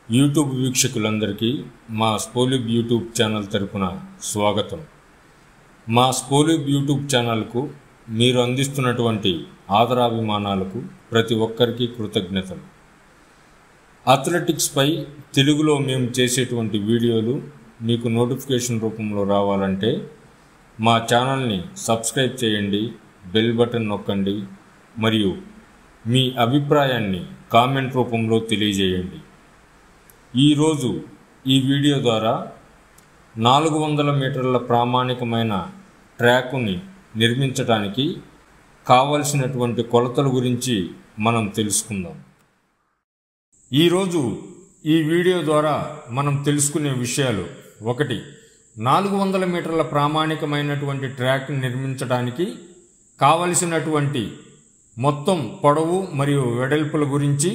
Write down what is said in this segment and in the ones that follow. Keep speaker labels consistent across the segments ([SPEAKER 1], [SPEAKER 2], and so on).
[SPEAKER 1] YouTube వీక్షకులందరికీ మా స్పోలిబ్ YouTube channel తరపున స్వాగతం మా స్పోలిబ్ యూట్యూబ్ ఛానల్కు మీరు అందిస్తున్నటువంటి ఆదరాభిమానాలకు ప్రతి ఒక్కరికి కృతజ్ఞతలు అథ్లెటిక్స్పై తెలుగులో మేము చేసేటువంటి వీడియోలు మీకు నోటిఫికేషన్ రూపంలో రావాలంటే మా ఛానల్ని సబ్స్క్రైబ్ చేయండి బెల్ బటన్ నొక్కండి మరియు మీ అభిప్రాయాన్ని కామెంట్ రూపంలో తెలియజేయండి ఈరోజు ఈ వీడియో ద్వారా నాలుగు వందల మీటర్ల ప్రామాణికమైన ట్రాకుని నిర్మించడానికి కావలసినటువంటి కొలతల గురించి మనం తెలుసుకుందాం ఈరోజు ఈ వీడియో ద్వారా మనం తెలుసుకునే విషయాలు ఒకటి నాలుగు వందల మీటర్ల ప్రామాణికమైనటువంటి ట్రాక్ నిర్మించడానికి కావలసినటువంటి మొత్తం పొడవు మరియు వెడల్పుల గురించి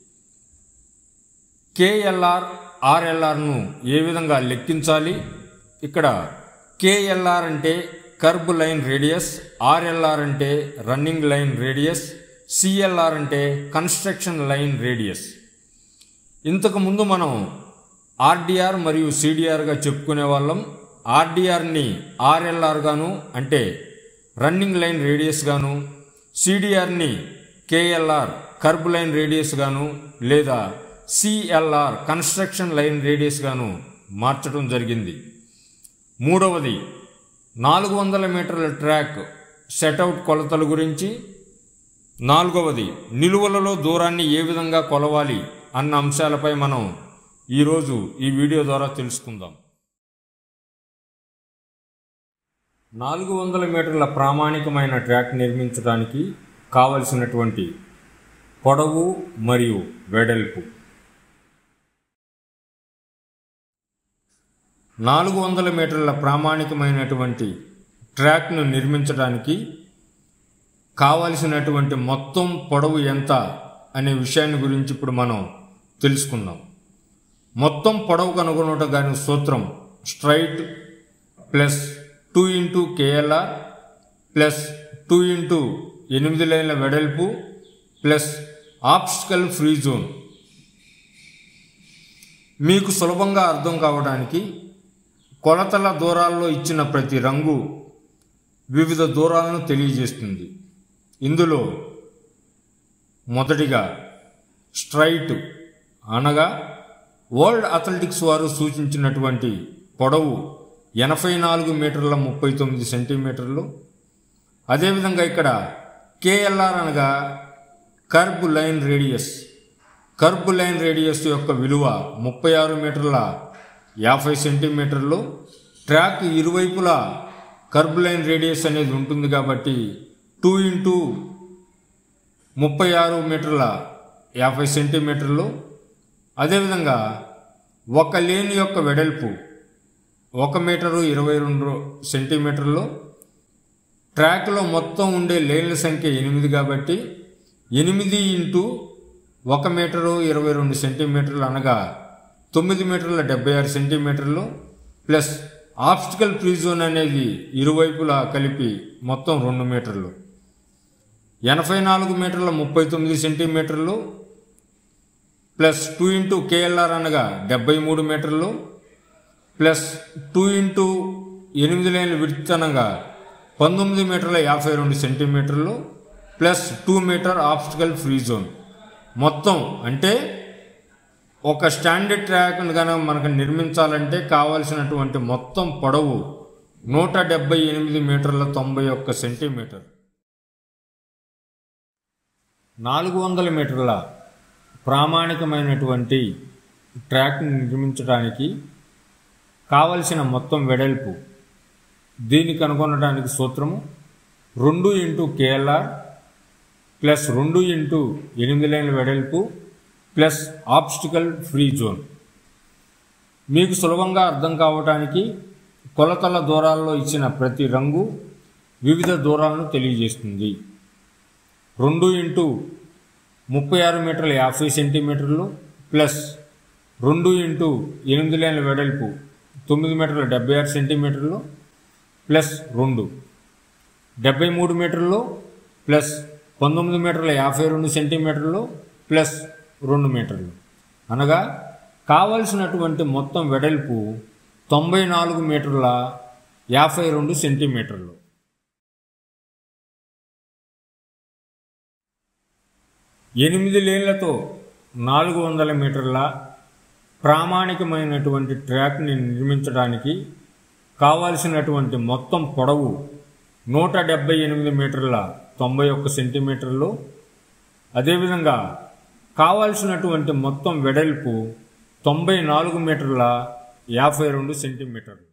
[SPEAKER 1] కేఎల్ఆర్ ఆర్ఎల్ఆర్ను ఏ విధంగా లెక్కించాలి ఇక్కడ కేఎల్ఆర్ అంటే కర్బ్ లైన్ రేడియస్ ఆర్ఎల్ఆర్ అంటే రన్నింగ్ లైన్ రేడియస్ సిఎల్ఆర్ అంటే కన్స్ట్రక్షన్ లైన్ రేడియస్ ఇంతకు ముందు మనం ఆర్డిఆర్ మరియు సిడిఆర్గా చెప్పుకునే వాళ్ళం ఆర్డిఆర్ని ఆర్ఎల్ఆర్ గాను అంటే రన్నింగ్ లైన్ రేడియస్ గాను సిడిఆర్ని కేఎల్ఆర్ కర్బ్ లైన్ రేడియస్ గాను లేదా సిఎల్ఆర్ కన్స్ట్రక్షన్ లైన్ రేడియస్ గాను మార్చడం జరిగింది మూడవది నాలుగు వందల మీటర్ల ట్రాక్ సెటౌట్ కొలతల గురించి నాలుగవది నిలువలలో దూరాన్ని ఏ విధంగా కొలవాలి అన్న అంశాలపై మనం ఈరోజు ఈ వీడియో ద్వారా తెలుసుకుందాం నాలుగు వందల మీటర్ల ప్రామాణికమైన ట్రాక్ నిర్మించడానికి కావలసినటువంటి పొడవు మరియు వెడల్పు నాలుగు వందల మీటర్ల ప్రామాణికమైనటువంటి ట్రాక్ను నిర్మించడానికి కావలసినటువంటి మొత్తం పొడవు ఎంత అనే విషయాన్ని గురించి ఇప్పుడు మనం తెలుసుకుందాం మొత్తం పొడవు కనుగొనట గాని సూత్రం straight plus two into KLR plus two into ఎనిమిది లైన్ల వెడల్పు ప్లస్ ఆప్స్కల్ ఫ్రీ జోన్ మీకు సులభంగా అర్థం కావడానికి కొలతల దూరాల్లో ఇచ్చిన ప్రతి రంగు వివిధ దూరాలను తెలియజేస్తుంది ఇందులో మొదటిగా స్ట్రైట్ అనగా వరల్డ్ అథ్లెటిక్స్ వారు సూచించినటువంటి పొడవు ఎనభై నాలుగు మీటర్ల ముప్పై తొమ్మిది సెంటీమీటర్లు అదేవిధంగా ఇక్కడ కేఎల్ఆర్ అనగా curb line radius curb line radius యొక్క విలువ ముప్పై ఆరు మీటర్ల యాభై సెంటీమీటర్లు ట్రాక్ ఇరువైపులా కర్బ్ లైన్ రేడియస్ అనేది ఉంటుంది కాబట్టి టూ ఇంటూ ముప్పై ఆరు మీటర్ల యాభై సెంటీమీటర్లు అదేవిధంగా ఒక లేన్ యొక్క వెడల్పు ఒక మీటరు ఇరవై రెండు సెంటీమీటర్లు ట్రాక్లో మొత్తం ఉండే లేన్ల సంఖ్య ఎనిమిది కాబట్టి ఎనిమిది ఇంటూ ఒక మీటరు ఇరవై రెండు సెంటీమీటర్లు అనగా తొమ్మిది మీటర్ల డెబ్బై ఆరు సెంటీమీటర్లు ప్లస్ ఆబ్స్టికల్ ఫ్రీ జోన్ అనేది ఇరువైపులా కలిపి మొత్తం రెండు మీటర్లు ఎనభై నాలుగు మీటర్ల ముప్పై తొమ్మిది సెంటీమీటర్లు ప్లస్ టూ ఇంటూ కేఎల్ఆర్ అనగా డెబ్బై మూడు మీటర్లు ప్లస్ టూ ఇంటూ ఎనిమిది లైన్ల విడ్త్ అనగా పంతొమ్మిది మీటర్ల యాభై రెండు సెంటీమీటర్లు plus two metre obstacle free zone మొత్తం అంటే ఒక స్టాండర్డ్ ట్రాక్ను కనుక మనకు నిర్మించాలంటే కావలసినటువంటి మొత్తం పొడవు నూట డెబ్బై ఎనిమిది మీటర్ల తొంభై ఒక్క సెంటీమీటర్ నాలుగు వందల మీటర్ల ప్రామాణికమైనటువంటి ట్రాక్ని నిర్మించడానికి కావలసిన మొత్తం వెడల్పు దీన్ని కనుగొనడానికి సూత్రము రెండు ఇంటూ కేఎల్ఆర్ ప్లస్ రెండు ఇంటూ ఎనిమిది లైన్ల వెడల్పు ప్లస్ ఆబ్స్టికల్ ఫ్రీ జోన్ మీకు సులభంగా అర్థం కావటానికి కొలతల దూరాల్లో ఇచ్చిన ప్రతి రంగు వివిధ దూరాలను తెలియజేస్తుంది రెండు ఇంటూ ముప్పై ఆరు మీటర్ల యాభై సెంటీమీటర్లు ప్లస్ రెండు ఇంటూ ఎనిమిది లైన్ల వెడల్పు తొమ్మిది మీటర్ల డెబ్బై ఆరు సెంటీమీటర్లు ప్లస్ రెండు డెబ్బై మూడు మీటర్లు ప్లస్ పంతొమ్మిది మీటర్ల యాభై రెండు సెంటీమీటర్లు ప్లస్ రెండు మీటర్లు అనగా కావలసినటువంటి మొత్తం వెడల్పు తొంభై నాలుగు మీటర్ల యాభై రెండు సెంటీమీటర్లు ఎనిమిది లేన్లతో నాలుగు వందల మీటర్ల ప్రామాణికమైనటువంటి ట్రాక్ని నిర్మించడానికి కావాల్సినటువంటి మొత్తం పొడవు నూట డెబ్బై ఎనిమిది మీటర్ల తొంభై ఒక్క సెంటీమీటర్లు అదేవిధంగా కావాల్సినటువంటి మొత్తం వెడల్పు తొంభై నాలుగు మీటర్ల యాభై రెండు సెంటీమీటర్లు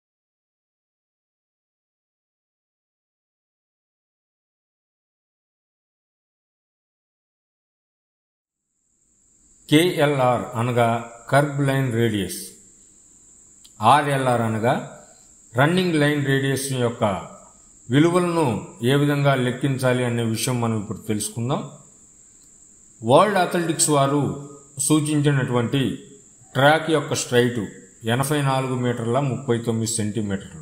[SPEAKER 1] కేఎల్ఆర్ అనగా కర్బ్ లైన్ రేడియస్ ఆర్ఎల్ఆర్ అనగా రన్నింగ్ లైన్ రేడియస్ యొక్క విలువలను ఏ విధంగా లెక్కించాలి అనే విషయం మనం ఇప్పుడు తెలుసుకుందాం వరల్డ్ అథ్లెటిక్స్ వారు సూచించినటువంటి ట్రాక్ యొక్క స్ట్రైటు ఎనభై నాలుగు మీటర్ల ముప్పై తొమ్మిది సెంటీమీటర్లు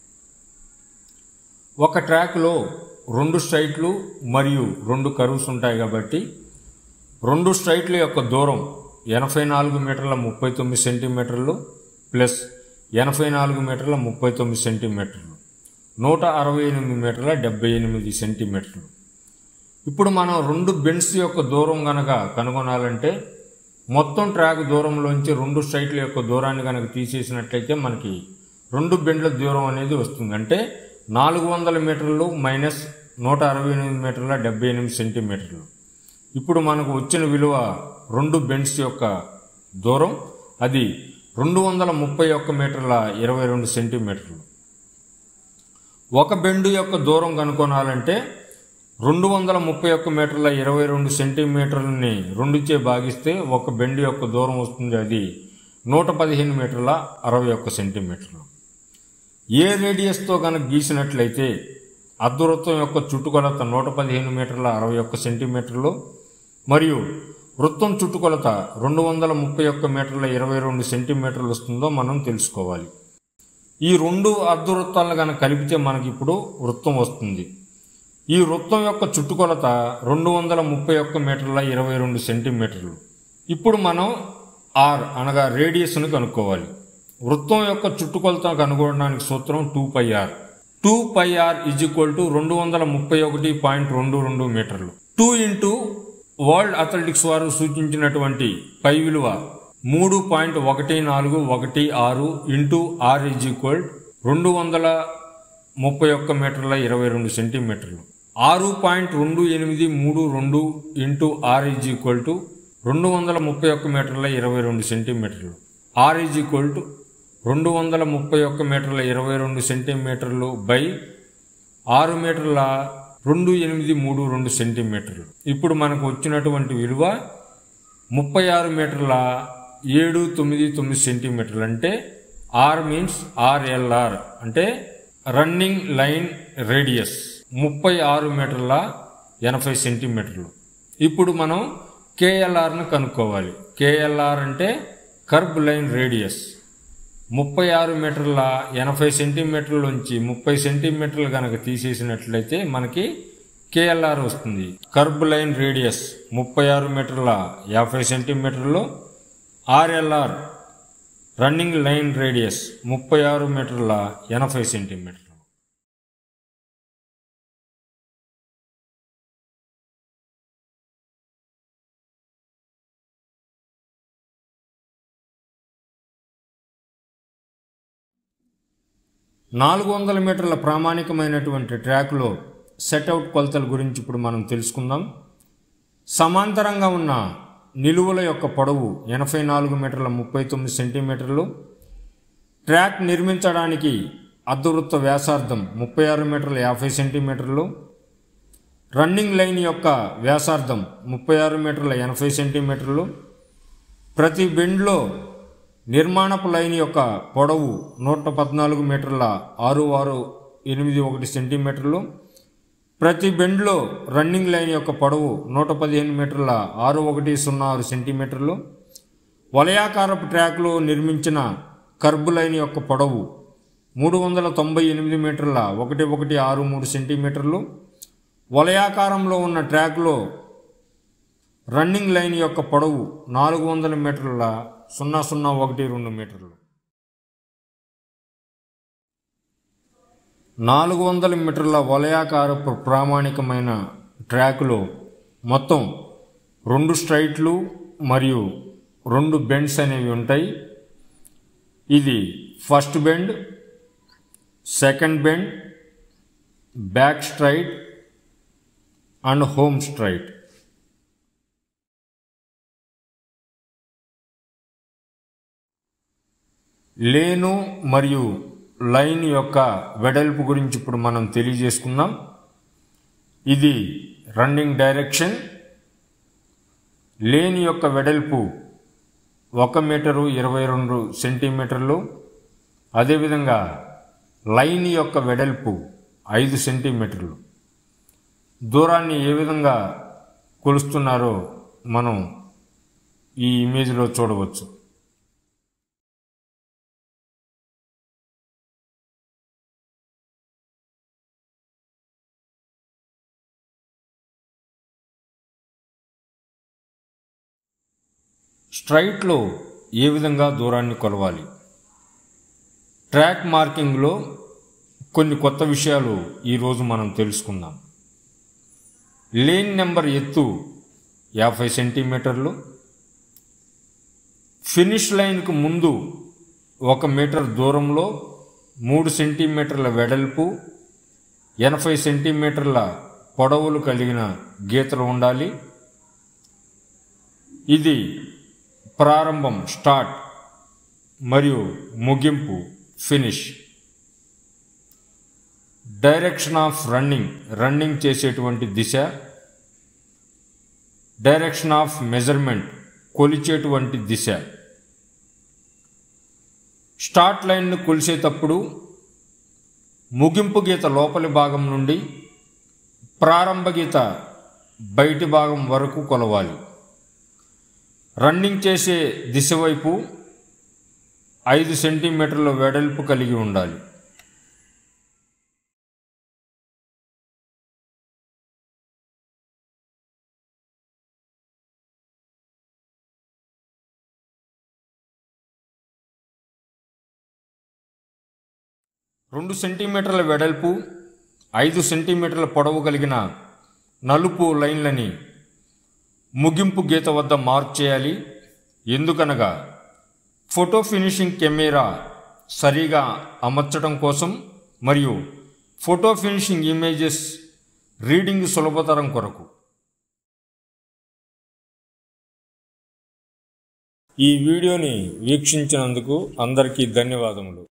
[SPEAKER 1] ఒక ట్రాక్లో రెండు స్ట్రైట్లు మరియు రెండు కర్వ్స్ ఉంటాయి కాబట్టి రెండు స్ట్రైట్ల యొక్క దూరం ఎనభై నాలుగు మీటర్ల ముప్పై తొమ్మిది సెంటీమీటర్లు ప్లస్ ఎనభై నాలుగు మీటర్ల ముప్పై తొమ్మిది సెంటీమీటర్లు నూట అరవై ఎనిమిది మీటర్ల డెబ్బై ఎనిమిది సెంటీమీటర్లు ఇప్పుడు మనం రెండు బెండ్స్ యొక్క దూరం గనక కనుగొనాలంటే మొత్తం ట్రాక్ దూరంలోంచి రెండు స్ట్రైట్ల యొక్క దూరాన్ని కనుక తీసేసినట్లయితే మనకి రెండు బెండ్ల దూరం అనేది వస్తుంది అంటే నాలుగు వందల మీటర్లు మైనస్ నూట అరవై ఎనిమిది మీటర్ల డెబ్బై ఎనిమిది సెంటీమీటర్లు ఇప్పుడు మనకు వచ్చిన విలువ రెండు బెండ్స్ యొక్క దూరం అది రెండు వందల ముప్పై ఒక్క మీటర్ల ఇరవై రెండు సెంటీమీటర్లు ఒక బెండు యొక్క దూరం కనుక్కోనాలంటే రెండు వందల ముప్పై ఒక్క మీటర్ల ఇరవై రెండు సెంటీమీటర్లని రెండుచే భాగిస్తే ఒక బెండు యొక్క దూరం వస్తుంది అది నూట పదిహేను మీటర్ల అరవై ఒక్క సెంటీమీటర్లు ఏ రేడియస్తో కనుక గీసినట్లయితే అర్ధవృత్తం యొక్క చుట్టుకొలత నూట పదిహేను మీటర్ల అరవై ఒక్క సెంటీమీటర్లు మరియు వృత్తం చుట్టుకొలత రెండు వందల ముప్పై ఒక్క మీటర్ల ఇరవై రెండు సెంటీమీటర్లు వస్తుందో మనం తెలుసుకోవాలి ఈ రెండు అర్ధవృత్తాలను కనుక కలిపితే మనకి ఇప్పుడు వృత్తం వస్తుంది ఈ వృత్తం యొక్క చుట్టుకొలత రెండు వందల ముప్పై ఒక్క మీటర్ల ఇరవై రెండు సెంటీమీటర్లు ఇప్పుడు మనం ఆర్ అనగా రేడియస్ను కనుక్కోవాలి వృత్తం యొక్క చుట్టుకొలత కనుగొనడానికి సూత్రం two pi R two pi R is equal to రెండు వందల ముప్పై ఒకటి పాయింట్ రెండు రెండు మీటర్లు టూ ఇంటూ వరల్డ్ అథ్లెటిక్స్ వారు సూచించినటువంటి పై విలువ మూడు పాయింట్ ఒకటి నాలుగు ఒకటి ఆరు ఇంటూ ఆర్ ఇజ్ ఈక్వల్ రెండు వందల ముప్పై ఒక్క మీటర్ల ఇరవై రెండు సెంటీమీటర్లు ఆరు పాయింట్ రెండు ఎనిమిది మూడు రెండు into R is equal to రెండు వందల ముప్పై ఒక్క మీటర్ల ఇరవై రెండు సెంటీమీటర్లు ఆర్ ఈజ్ ఈక్వల్ టు రెండు వందల ముప్పై ఒక్క మీటర్ల ఇరవై రెండు సెంటీమీటర్లు బై ఆరు మీటర్ల రెండు ఎనిమిది మూడు రెండు సెంటీమీటర్లు ఇప్పుడు మనకు వచ్చినటువంటి విలువ ముప్పై ఆరు మీటర్ల ఏడు తొమ్మిది తొమ్మిది సెంటీమీటర్లు అంటే ఆర్ మీన్స్ ఆర్ఎల్ఆర్ అంటే రన్నింగ్ లైన్ రేడియస్ ముప్పై ఆరు మీటర్ల ఎనభై సెంటీమీటర్లు ఇప్పుడు మనం కేఎల్ఆర్ను కనుక్కోవాలి కేఎల్ఆర్ అంటే కర్బ్ లైన్ రేడియస్ ముప్పై ఆరు మీటర్ల ఎనభై సెంటీమీటర్ల ముప్పై సెంటీమీటర్లు కనుక తీసేసినట్లయితే మనకి కేఎల్ఆర్ వస్తుంది కర్బ్ లైన్ రేడియస్ ముప్పై ఆరు మీటర్ల యాభై సెంటీమీటర్లు ఆర్ఎల్ఆర్ రన్నింగ్ లైన్ రేడియస్ ముప్పై ఆరు మీటర్ల ఎనభై సెంటీమీటర్లు నాలుగు వందల మీటర్ల ప్రామాణికమైనటువంటి ట్రాక్లో సెట్అవుట్ కొలతల గురించి ఇప్పుడు మనం తెలుసుకుందాం సమాంతరంగా ఉన్న నిలువల యొక్క పొడవు ఎనభై నాలుగు మీటర్ల ముప్పై తొమ్మిది సెంటీమీటర్లు ట్రాక్ నిర్మించడానికి అర్ధవృత్త వ్యాసార్థం ముప్పై ఆరు మీటర్ల యాభై సెంటీమీటర్లు రన్నింగ్ లైన్ యొక్క వ్యాసార్థం ముప్పై ఆరు మీటర్ల ఎనభై సెంటీమీటర్లు ప్రతి బెండ్లో నిర్మాణపు లైన్ యొక్క పొడవు నూట పద్నాలుగు మీటర్ల ఆరు ఆరు ఎనిమిది ఒకటి సెంటీమీటర్లు ప్రతి బెండ్లో రన్నింగ్ లైన్ యొక్క పొడవు నూట పదిహేను మీటర్ల ఆరు ఒకటి సున్నా ఆరు సెంటీమీటర్లు వలయాకారపు ట్రాక్లో నిర్మించిన కర్బ్ లైన్ యొక్క పొడవు మూడు వందల తొంభై ఎనిమిది మీటర్ల ఒకటి ఒకటి ఆరు మూడు సెంటీమీటర్లు వలయాకారంలో ఉన్న ట్రాక్లో రన్నింగ్ లైన్ యొక్క పొడవు నాలుగు వందల మీటర్ల సున్నా సున్నా ఒకటి రెండు మీటర్లు నాలుగు వందల మీటర్ల వలయాకారపు ప్రామాణికమైన ట్రాకులో మొత్తం రెండు స్ట్రైట్లు మరియు రెండు బెండ్స్ అనేవి ఉంటాయి ఇది first bend second bend back straight and home straight lane మరియు లైన్ యొక్క వెడల్పు గురించి ఇప్పుడు మనం తెలియజేసుకుందాం ఇది రన్నింగ్ డైరెక్షన్ లేని యొక్క వెడల్పు ఒక మీటరు ఇరవై రెండు సెంటీమీటర్లు అదేవిధంగా లైన్ యొక్క వెడల్పు ఐదు సెంటీమీటర్లు దూరాన్ని ఏ విధంగా కొలుస్తున్నారో మనం ఈ ఇమేజ్లో చూడవచ్చు స్ట్రైట్లో ఏ విధంగా దూరాన్ని కొలవాలి ట్రాక్ మార్కింగ్లో కొన్ని కొత్త విషయాలు ఈరోజు మనం తెలుసుకుందాం లేన్ నెంబర్ ఎత్తు యాభై సెంటీమీటర్లు ఫినిష్ లైన్కు ముందు ఒక మీటర్ దూరంలో మూడు సెంటీమీటర్ల వెడల్పు ఎనభై సెంటీమీటర్ల పొడవులు కలిగిన గీతలు ఉండాలి ఇది ప్రారంభం స్టార్ట్ మరియు ముగింపు finish direction of running running చేసేటువంటి దిశ డైరెక్షన్ ఆఫ్ మెజర్మెంట్ కొలిచేటువంటి దిశ స్టార్ట్ లైన్ను కొలిసేటప్పుడు ముగింపు గీత లోపలి భాగం నుండి ప్రారంభ గీత బయటి భాగం వరకు కొలవాలి రన్నింగ్ చేసే దిశ వైపు ఐదు సెంటీమీటర్ల వెడల్పు కలిగి ఉండాలి రెండు సెంటీమీటర్ల వెడల్పు ఐదు సెంటీమీటర్ల పొడవు కలిగిన నలుపు లైన్లని ముగింపు గీత వద్ద మార్క్ చేయాలి ఎందుకనగా ఫోటో ఫినిషింగ్ కెమెరా సరిగా అమర్చడం కోసం మరియు ఫోటో ఫినిషింగ్ ఇమేజెస్ రీడింగ్ సులభతరం కొరకు ఈ వీడియోని వీక్షించినందుకు అందరికీ ధన్యవాదములు